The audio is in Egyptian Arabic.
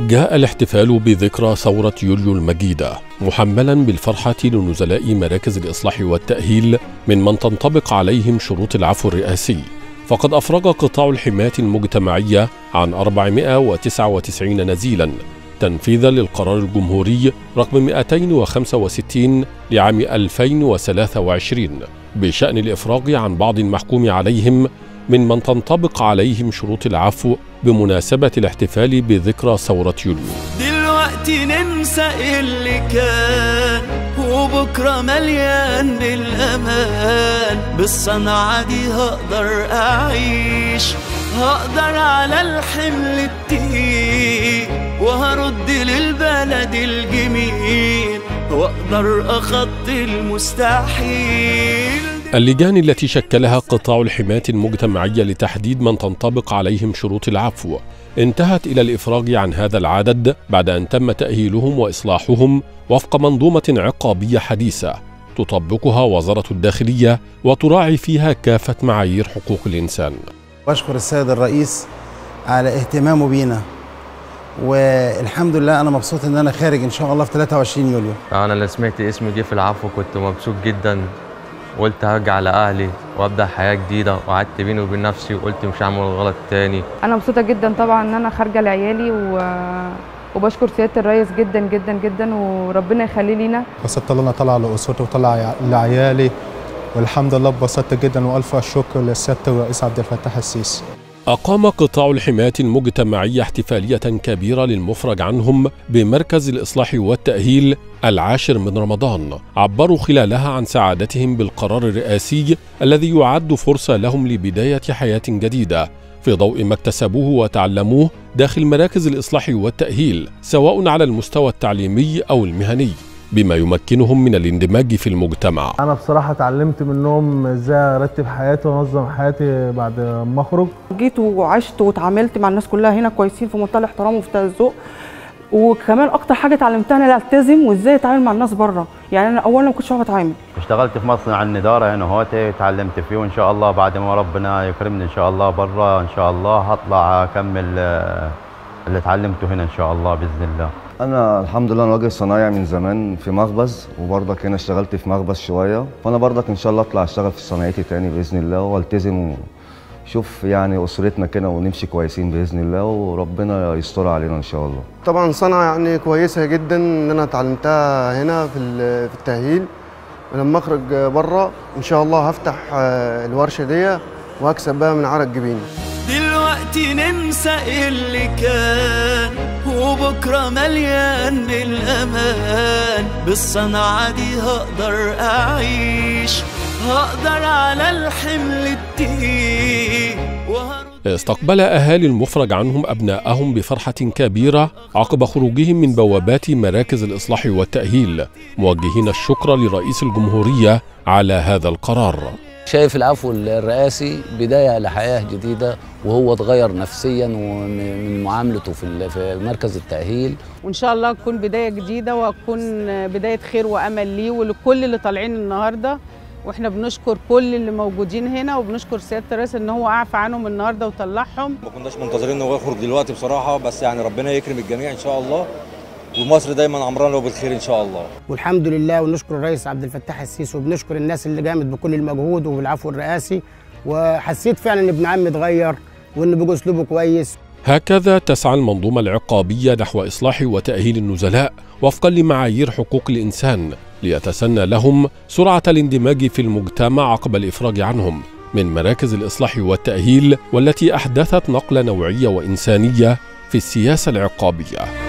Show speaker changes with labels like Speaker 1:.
Speaker 1: جاء الاحتفال بذكرى ثورة يوليو المجيدة محملا بالفرحة لنزلاء مراكز الإصلاح والتأهيل ممن تنطبق عليهم شروط العفو الرئاسي فقد أفرج قطاع الحماية المجتمعية عن 499 نزيلا تنفيذا للقرار الجمهوري رقم 265 لعام 2023 بشأن الإفراج عن بعض المحكوم عليهم ممن تنطبق عليهم شروط العفو بمناسبة الاحتفال بذكرى ثورة يوليو
Speaker 2: دلوقتي ننسى اللي كان وبكرة مليان بالأمان بالصنعة دي هقدر أعيش هقدر على الحمل التقيل وهرد للبلد الجميل واقدر اخطي المستحيل
Speaker 1: اللجان التي شكلها قطاع الحماية المجتمعية لتحديد من تنطبق عليهم شروط العفو انتهت إلى الإفراج عن هذا العدد بعد أن تم تأهيلهم وإصلاحهم وفق منظومة عقابية حديثة تطبقها وزارة الداخلية وتراعي فيها كافة معايير حقوق الإنسان
Speaker 3: بشكر السيد الرئيس على اهتمامه بينا والحمد لله انا مبسوط ان انا خارج ان شاء الله في 23 يوليو
Speaker 4: انا اللي سمعت اسمي جه في العفو كنت مبسوط جدا قلت هرجع على اهلي وابدا حياه جديده وقعدت بيني وبين نفسي وقلت مش هعمل غلط تاني
Speaker 5: انا مبسوطه جدا طبعا ان انا خارجه لعيالي و... وبشكر سياده الرئيس جدا جدا جدا وربنا يخليه لينا
Speaker 6: بسطت ان انا طالع لاسرتي وطلع لعيالي والحمد لله اتبسطت جدا والف شكر لسياده الرئيس عبد الفتاح السيسي
Speaker 1: أقام قطاع الحماية المجتمعية احتفالية كبيرة للمفرج عنهم بمركز الإصلاح والتأهيل العاشر من رمضان عبروا خلالها عن سعادتهم بالقرار الرئاسي الذي يعد فرصة لهم لبداية حياة جديدة في ضوء ما اكتسبوه وتعلموه داخل مراكز الإصلاح والتأهيل سواء على المستوى التعليمي أو المهني بما يمكنهم من الاندماج في المجتمع
Speaker 7: انا بصراحه اتعلمت منهم ازاي ارتب حياتي وانظم حياتي بعد ما اخرج
Speaker 8: جيت وعشت واتعاملت مع الناس كلها هنا كويسين في منتهى الاحترام وفي الذوق وكمان اكتر حاجه اتعلمتها انا التزم وازاي اتعامل مع الناس بره يعني انا اولا ما كنتش بعرف اتعامل
Speaker 9: اشتغلت في مصنع النضاره هنا هوت اتعلمت فيه وان شاء الله بعد ما ربنا يكرمني ان شاء الله بره ان شاء الله هطلع اكمل اللي اتعلمته هنا ان شاء الله باذن الله
Speaker 10: انا الحمد لله انا راجل صنايعي من زمان في مخبز وبرضك هنا اشتغلت في مخبز شويه فانا برضك ان شاء الله اطلع اشتغل في صنايعتي تاني باذن الله والتزم شوف يعني اسرتنا كده ونمشي كويسين باذن الله وربنا يستر علينا ان شاء الله
Speaker 11: طبعا صنعه يعني كويسه جدا ان انا اتعلمتها هنا في في التاهيل ولما اخرج بره ان شاء الله هفتح الورشه دي وهكسب بقى من عرق جبيني
Speaker 2: دلوقتي ننسى اللي كان وبكرة مليان بالأمان بالصنعة دي هقدر أعيش هقدر على الحمل التقيل
Speaker 1: استقبل أهالي المفرج عنهم أبناءهم بفرحة كبيرة عقب خروجهم من بوابات مراكز الإصلاح والتأهيل موجهين الشكر لرئيس الجمهورية على هذا القرار
Speaker 12: شايف العفو الرئاسي بدايه لحياه جديده وهو اتغير نفسيا ومن معاملته في في مركز التاهيل
Speaker 13: وان شاء الله تكون بدايه جديده وتكون بدايه خير وامل ليه ولكل اللي طالعين النهارده واحنا بنشكر كل اللي موجودين هنا وبنشكر سياده الرئيس ان هو اعفى عنهم النهارده وطلعهم
Speaker 14: ما كناش منتظرين ان هو يخرج دلوقتي بصراحه بس يعني ربنا يكرم الجميع ان شاء الله ومصر دايما عمرانه وبالخير ان شاء الله
Speaker 15: والحمد لله ونشكر الرئيس عبد الفتاح السيسي وبنشكر الناس اللي قامت بكل المجهود وبالعفو الرئاسي وحسيت فعلا ان ابن عمي اتغير وان بقى اسلوبه كويس
Speaker 1: هكذا تسعى المنظومة العقابية نحو إصلاح وتأهيل النزلاء وفقا لمعايير حقوق الإنسان ليتسنى لهم سرعة الاندماج في المجتمع عقب الإفراج عنهم من مراكز الإصلاح والتأهيل والتي أحدثت نقلة نوعية وإنسانية في السياسة العقابية